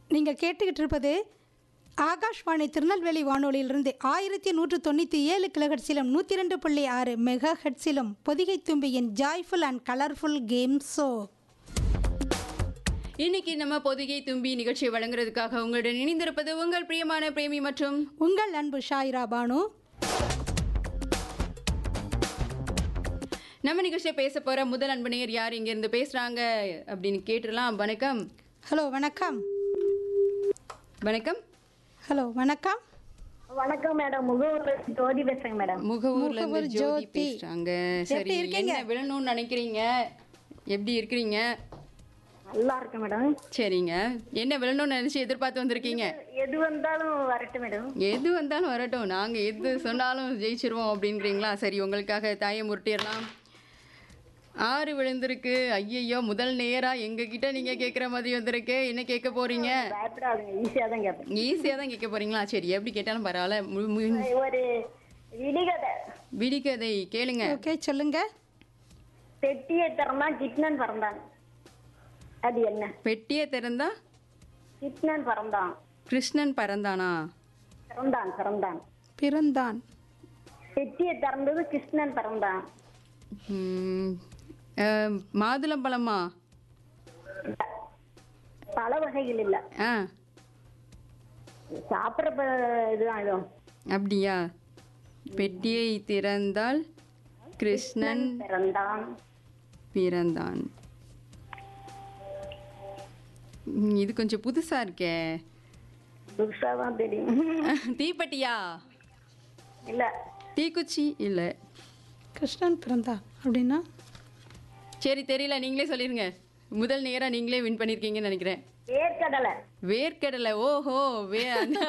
நீங்கள் கேட்டுக்கிட்டு இருப்பது ஆகாஷ்வாணி திருநெல்வேலி வானொலியிலிருந்து ஆயிரத்தி நூற்று தொண்ணூற்றி ஏழு கிலோஹெட்ஸிலும் நூற்றி ரெண்டு புள்ளி ஆறு மெகா ஹெட்ஸிலும் பொதிகை தும்பியின் joyful and colourful game show இன்னைக்கு நம்ம பொதிகை தும்பி நிகழ்ச்சியை வழங்குறதுக்காக உங்களுடன் இணைந்திருப்பது உங்கள் பிரியமான பிரேமி மற்றும் உங்கள் அன்பு ஷாயிரா பானு நம்ம நிகழ்ச்சியை பேச போற முதல் அன்பு நேயர் யார் இங்க இருந்து பேசுறாங்க அப்படின்னு கேட்டுடலாம் வணக்கம் ஹலோ வணக்கம் வணக்கம் ஹலோ வணக்கம் வணக்கம் மேடம் முகவூர்ல ஜோதி பேசுறேங்க மேடம் முகவூர்ல இருந்து முகவூர் ஜோதி ஜோதி. பேசுறாங்க சரி இருக்கீங்க? என்ன விழணும்னு நினைக்கிறீங்க எப்படி இருக்கிறீங்க நல்லா இருக்கேன் மேடம் சரிங்க என்ன விழணும்னு நினைச்சு எதிர்பார்த்து வந்திருக்கீங்க எது வந்தாலும் வரட்டும் மேடம் எது வந்தாலும் வரட்டும் நாங்க எது சொன்னாலும் ஜெயிச்சிருவோம் அப்படிங்கிறீங்களா சரி உங்களுக்காக தாயை முருட்டிடலாம் ஆறு விழுந்திருக்கு ஐயையோ முதல் நேரா எங்க கிட்ட நீங்க கேக்குற மாதிரி வந்திருக்கு என்ன கேட்க போறீங்க பயப்படாதுங்க ஈஸியா தான் கேட்பேன் ஈஸியா தான் கேட்க போறீங்களா சரி எப்படி கேட்டாலும் பரவாயில்ல மு- மு- ஒரு விடிகதை விடிகதை கேளுங்க ஓகே சொல்லுங்க பெட்டியை திறந்தா கிட்னன் பிறந்தான் அது என்ன பெட்டியை திறந்தா கிட்னன் பிறந்தான் கிருஷ்ணன் பறந்தானா பிறந்தான் பிறந்தான் பிறந்தான் பெட்டியை திறந்தது கிருஷ்ணன் பிறந்தான் ம், அஹ், மாதுளம்பழமா பல வகைகள் இல்ல ஆ சாப்பிட்ற ப- இதுதான் இதுவும் அப்படியா பெட்டியை திறந்தால் கிருஷ்ணன் பிறந்தான் பிறந்தான் ம், இது கொஞ்சம் புதுசா இருக்கே புதுசா தான் தெரியும் தீப்பெட்டியா இல்ல தீக்குச்சி இல்ல கிருஷ்ணன் பிறந்தா அப்படின்னா சரி தெரியல நீங்களே சொல்லிருங்க முதல் நேரா நீங்களே வின் பண்ணிருக்கீங்கன்னு நினைக்கிறேன் வேர்க்கடலை வேர்க்கடலை ஓஹோ வே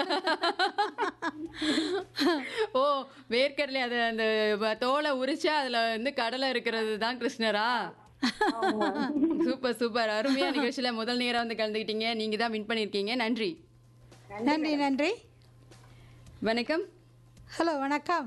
ஓ வேர்க்கடலை அது அந்த வ- தோலை உரிச்சா அதுல வந்து கடலை இருக்கிறது தான் கிருஷ்ணரா சூப்பர் சூப்பர் அருமையா நிகழ்ச்சியில முதல் நேரா வந்து கலந்துக்கிட்டீங்க நீங்க தான் வின் பண்ணிருக்கீங்க நன்றி நன்றி நன்றி வணக்கம் ஹலோ வணக்கம்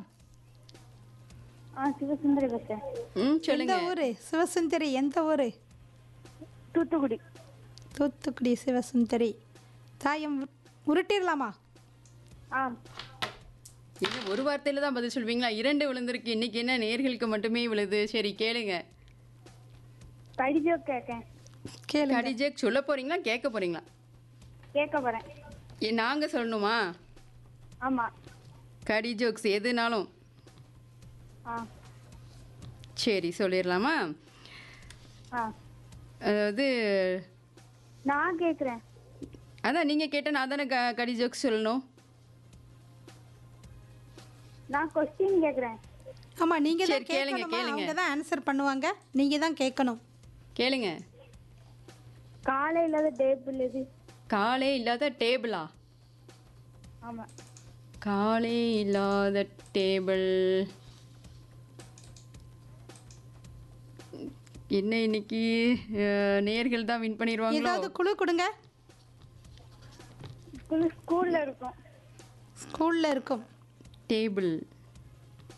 ஆ சிவசுந்தரி பேசுறேன் ம் எந்த சொல்லுங்க ஊர் சிவசுந்தரி எந்த ஊர் தூத்துக்குடி தூத்துக்குடி சிவசுந்தரி தாயம் உரு- உருட்டிடலாமா ஆ என்ன ஒரு வார்த்தையில தான் பதில் சொல்வீங்களா இரண்டு விழுந்திருக்கு இன்னைக்கு என்ன நேர்களுக்கு மட்டுமே விழுது சரி கேளுங்க படிஜோ கேட்கேன் கேளுங்க கடிஜேக் சொல்ல போறீங்களா கேட்க போறீங்களா கேட்க போறேன் ஏ, நாங்க சொல்லணுமா ஆமா கடி ஜோக்ஸ் எதுனாலும் ஆ சரி சொல்லிடலாமா ஆ அதாவது நான் கேக்குறேன் அதான் நீங்க கேட்ட நான் தானே க கடி ஜோக்ஸ் சொல்லணும் நான் கொஸ்டின் கேக்குறேன் ஆமா நீங்க தான் சரி, கேளுங்க, கேட்கணுமா கேளுங்க. அவங்க தான் ஆன்சர் பண்ணுவாங்க நீங்க தான் கேட்கணும் கேளுங்க காலை இல்லாத டேபிள் இது காலே இல்லாத டேபிளா ஆமா காலே இல்லாத டேபிள் என்ன இன்னைக்கு அஹ், நேர்கள் தான் வின் பண்ணிடுவாங்களோ ஏதாவது குழு கொடுங்க ஸ்கூல் ஸ்கூல்ல இருக்கும் ஸ்கூல்ல இருக்கும் டேபிள்